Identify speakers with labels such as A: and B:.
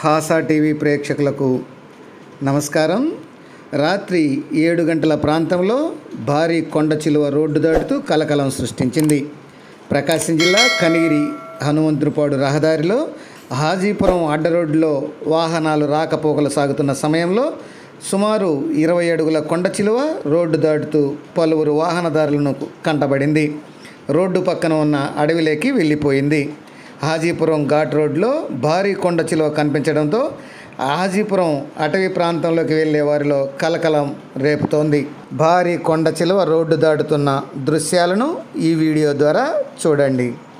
A: హాసా TV ప్రేక్షకులకు నమస్కారం రాత్రి ఏడు గంటల ప్రాంతంలో భారీ కొండ చిలువ రోడ్డు దాటుతూ కలకలం సృష్టించింది ప్రకాశం జిల్లా కనిగిరి హనుమంతుడిపాడు రహదారిలో హాజీపురం అడ్డరోడ్డులో వాహనాలు రాకపోకలు సాగుతున్న సమయంలో సుమారు ఇరవై అడుగుల కొండ చిలువ రోడ్డు దాటుతూ పలువురు వాహనదారులను కంటబడింది రోడ్డు పక్కన ఉన్న అడవిలోకి వెళ్ళిపోయింది హాజీపురం ఘాట్ రోడ్లో భారీ కొండ చిలువ కనిపించడంతో హాజీపురం అటవీ ప్రాంతంలోకి వెళ్ళే వారిలో కలకలం రేపుతోంది భారీ కొండ చిలువ రోడ్డు దాటుతున్న దృశ్యాలను ఈ వీడియో ద్వారా చూడండి